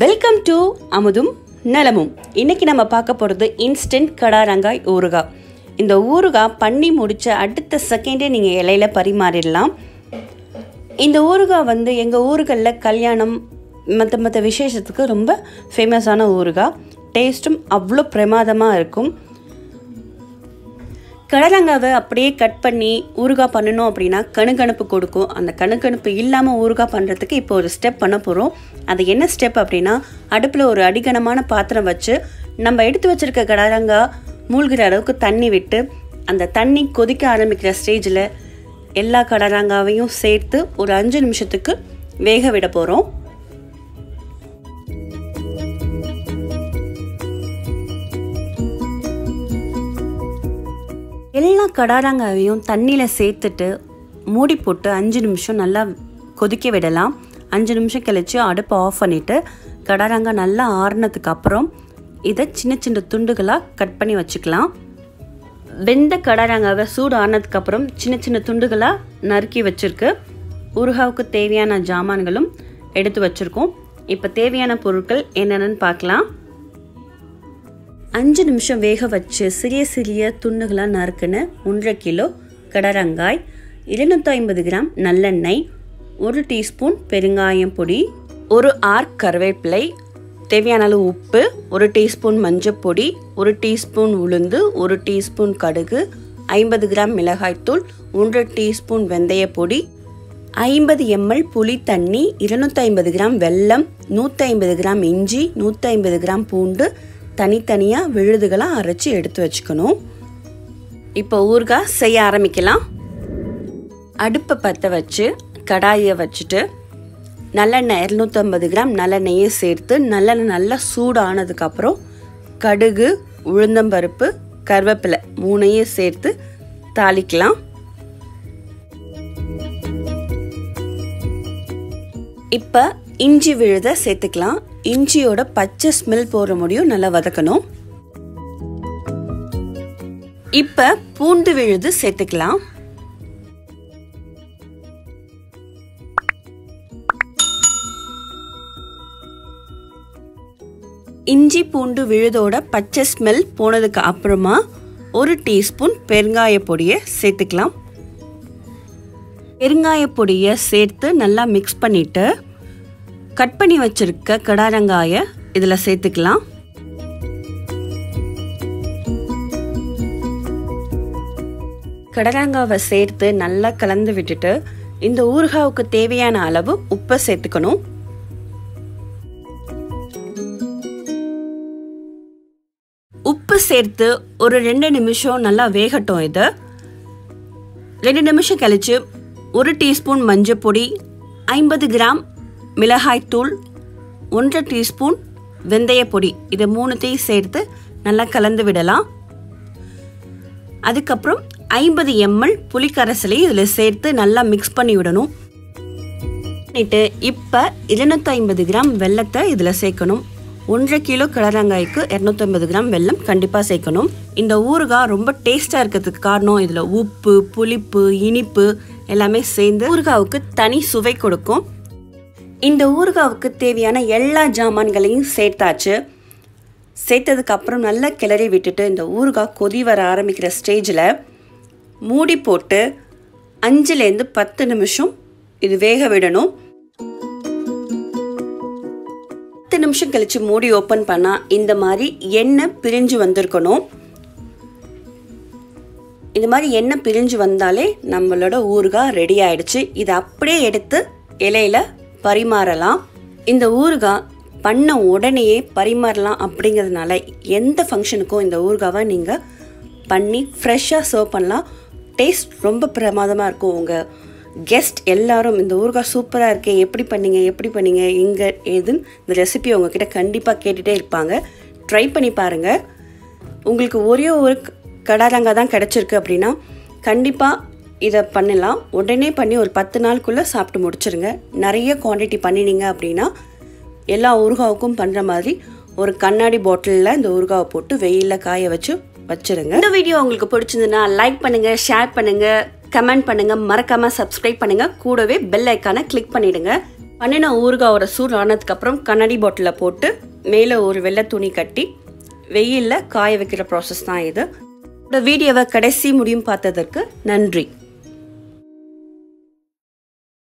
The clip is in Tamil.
வெல்கம் டு அமுதும் நலமும் இன்னைக்கு நம்ம பார்க்க போகிறது இன்ஸ்டன்ட் கடாரங்காய் ஊறுகாய் இந்த ஊறுகாய் பண்ணி முடிச்ச அடுத்த செகண்டே நீங்கள் இலையில பரிமாறிடலாம் இந்த ஊறுகாய் வந்து எங்கள் ஊர்களில் கல்யாணம் மற்ற மற்ற விசேஷத்துக்கு ரொம்ப ஃபேமஸான ஊறுகாய் டேஸ்ட்டும் அவ்வளோ பிரமாதமாக இருக்கும் கடலங்காவை அப்படியே கட் பண்ணி ஊறுகாய் பண்ணணும் அப்படின்னா கணுகணுப்பு கொடுக்கும் அந்த கணுகணுப்பு இல்லாமல் ஊறுகாய் பண்ணுறதுக்கு இப்போ ஒரு ஸ்டெப் பண்ண போகிறோம் அது என்ன ஸ்டெப் அப்படின்னா அடுப்பில் ஒரு அடிகனமான பாத்திரம் வச்சு நம்ம எடுத்து வச்சிருக்க கடலங்காய் மூழ்கிற அளவுக்கு தண்ணி விட்டு அந்த தண்ணி கொதிக்க ஆரம்பிக்கிற ஸ்டேஜில் எல்லா கடலங்காவையும் சேர்த்து ஒரு அஞ்சு நிமிஷத்துக்கு வேக விட போகிறோம் எல்லா கடாராங்காயையும் தண்ணியில் சேர்த்துட்டு மூடி போட்டு அஞ்சு நிமிஷம் நல்லா கொதிக்க விடலாம் அஞ்சு நிமிஷம் கழித்து அடுப்பை ஆஃப் பண்ணிவிட்டு கடாராங்காய் நல்லா ஆறுனதுக்கு அப்புறம் இதை சின்ன சின்ன துண்டுகளாக கட் பண்ணி வச்சுக்கலாம் வெந்த கடாராங்காவை சூடு ஆனதுக்கப்புறம் சின்ன சின்ன துண்டுகளாக நறுக்கி வச்சுருக்கு ஊறுகாவுக்கு தேவையான ஜாமான்களும் எடுத்து வச்சுருக்கோம் இப்போ தேவையான பொருட்கள் என்னென்னு பார்க்கலாம் அஞ்சு நிமிஷம் வேக வச்சு சிறிய சிறிய துண்டுகளாக நறுக்குன்னு ஒன்றரை கிலோ கடரங்காய் இருநூற்றி ஐம்பது கிராம் நல்லெண்ணெய் ஒரு டீஸ்பூன் பெருங்காயம் பொடி ஒரு ஆர்க் கருவேப்பிலை தேவையான அளவு உப்பு ஒரு டீஸ்பூன் மஞ்சப்பொடி ஒரு டீஸ்பூன் உளுந்து ஒரு டீஸ்பூன் கடுகு ஐம்பது கிராம் மிளகாய்த்தூள் ஒன்றரை டீஸ்பூன் வெந்தய பொடி ஐம்பது எம்எல் புளி தண்ணி இருநூற்றி ஐம்பது கிராம் வெல்லம் நூற்றி ஐம்பது கிராம் இஞ்சி நூற்றி ஐம்பது கிராம் பூண்டு தனித்தனியாக விழுதுகளாக அரைச்சி எடுத்து வச்சுக்கணும் இப்போ ஊறுகாய் செய்ய ஆரம்பிக்கலாம் அடுப்பை பற்ற வச்சு கடாயை வச்சுட்டு நல்லெண்ணெய் இரநூத்தம்பது கிராம் நல்லெண்ணெயை சேர்த்து நல்லெண்ணெய் நல்லா சூடானதுக்கப்புறம் கடுகு உளுந்தம்பருப்பு கருவேப்பிலை மூணையும் சேர்த்து தாளிக்கலாம் இப்போ இஞ்சி விழுத சேர்த்துக்கலாம் இஞ்சியோட பச்சை ஸ்மெல் போகிற முடியும் நல்லா வதக்கணும் இப்போ பூண்டு விழுது சேர்த்துக்கலாம் இஞ்சி பூண்டு விழுதோட பச்சை ஸ்மெல் போனதுக்கு அப்புறமா ஒரு டீஸ்பூன் பெருங்காய பொடியை சேர்த்துக்கலாம் பெருங்காய பொடியை சேர்த்து நல்லா மிக்ஸ் பண்ணிவிட்டு கட் பண்ணி வச்சிருக்க கடாரங்காயை இதில் சேர்த்துக்கலாம் கடலங்காவை சேர்த்து நல்லா கலந்து விட்டுட்டு இந்த ஊறுகாவுக்கு தேவையான அளவு உப்பை சேர்த்துக்கணும் உப்பு சேர்த்து ஒரு ரெண்டு நிமிஷம் நல்லா வேகட்டும் இது ரெண்டு நிமிஷம் கழிச்சு ஒரு டீஸ்பூன் மஞ்சள் பொடி ஐம்பது கிராம் மிளகாய்த்தூள் ஒன்றரை டீஸ்பூன் வெந்தய பொடி இது மூணுத்தையும் சேர்த்து நல்லா கலந்து விடலாம் அதுக்கப்புறம் ஐம்பது எம்எல் புளிக்கரைசலையும் இதில் சேர்த்து நல்லா மிக்ஸ் பண்ணி விடணும் பண்ணிட்டு இப்போ இருநூற்றி ஐம்பது கிராம் வெள்ளத்தை இதில் சேர்க்கணும் ஒன்றரை கிலோ கிளரங்காய்க்கு இரநூத்தம்பது கிராம் வெல்லம் கண்டிப்பாக சேர்க்கணும் இந்த ஊறுகாய் ரொம்ப டேஸ்ட்டாக இருக்கிறதுக்கு காரணம் இதில் உப்பு புளிப்பு இனிப்பு எல்லாமே சேர்ந்து ஊறுகாவுக்கு தனி சுவை கொடுக்கும் இந்த ஊறுகாவுக்கு தேவையான எல்லா ஜாமான்களையும் சேர்த்தாச்சு சேர்த்ததுக்கு அப்புறம் நல்லா கிளறி விட்டுட்டு இந்த ஊறுகாய் கொதி வர ஆரம்பிக்கிற ஸ்டேஜில் மூடி போட்டு அஞ்சுலேருந்து பத்து நிமிஷம் இது வேக விடணும் பத்து நிமிஷம் கழித்து மூடி ஓப்பன் பண்ணால் இந்த மாதிரி எண்ணெய் பிரிஞ்சு வந்திருக்கணும் இந்த மாதிரி எண்ணெய் பிரிஞ்சு வந்தாலே நம்மளோட ஊறுகாய் ரெடி ஆயிடுச்சு இதை அப்படியே எடுத்து இலையில பரிமாறலாம் இந்த ஊறுகாய் பண்ண உடனேயே பரிமாறலாம் அப்படிங்கிறதுனால எந்த ஃபங்க்ஷனுக்கும் இந்த ஊறுகாவை நீங்கள் பண்ணி ஃப்ரெஷ்ஷாக சர்வ் பண்ணலாம் டேஸ்ட் ரொம்ப பிரமாதமாக இருக்கும் உங்கள் கெஸ்ட் எல்லாரும் இந்த ஊறுகாய் சூப்பராக இருக்கே எப்படி பண்ணீங்க எப்படி பண்ணீங்க எங்கே எதுன்னு இந்த ரெசிபி உங்ககிட்ட கண்டிப்பாக கேட்டுகிட்டே இருப்பாங்க ட்ரை பண்ணி பாருங்கள் உங்களுக்கு ஒரே ஒரு கடாரங்காய் தான் கிடச்சிருக்கு அப்படின்னா கண்டிப்பாக இதை பண்ணலாம் உடனே பண்ணி ஒரு பத்து நாளுக்குள்ளே சாப்பிட்டு முடிச்சிருங்க நிறைய குவான்டிட்டி பண்ணினீங்க அப்படின்னா எல்லா ஊறுகாவுக்கும் பண்ணுற மாதிரி ஒரு கண்ணாடி பாட்டிலில் இந்த ஊறுகாவை போட்டு வெயிலில் காய வச்சு வச்சிருங்க இந்த வீடியோ உங்களுக்கு பிடிச்சிருந்துன்னா லைக் பண்ணுங்க ஷேர் பண்ணுங்க கமெண்ட் பண்ணுங்க மறக்காம சப்ஸ்கிரைப் பண்ணுங்க கூடவே பெல் ஐக்கானை கிளிக் பண்ணிடுங்க பண்ணின ஊறுகாய் ஒரு சூடு ஆனதுக்கப்புறம் கண்ணாடி பாட்டிலில் போட்டு மேலே ஒரு வெள்ளை துணி கட்டி வெயிலில் காய வைக்கிற ப்ராசஸ் தான் இது இந்த வீடியோவை கடைசி முடியும் பார்த்ததற்கு நன்றி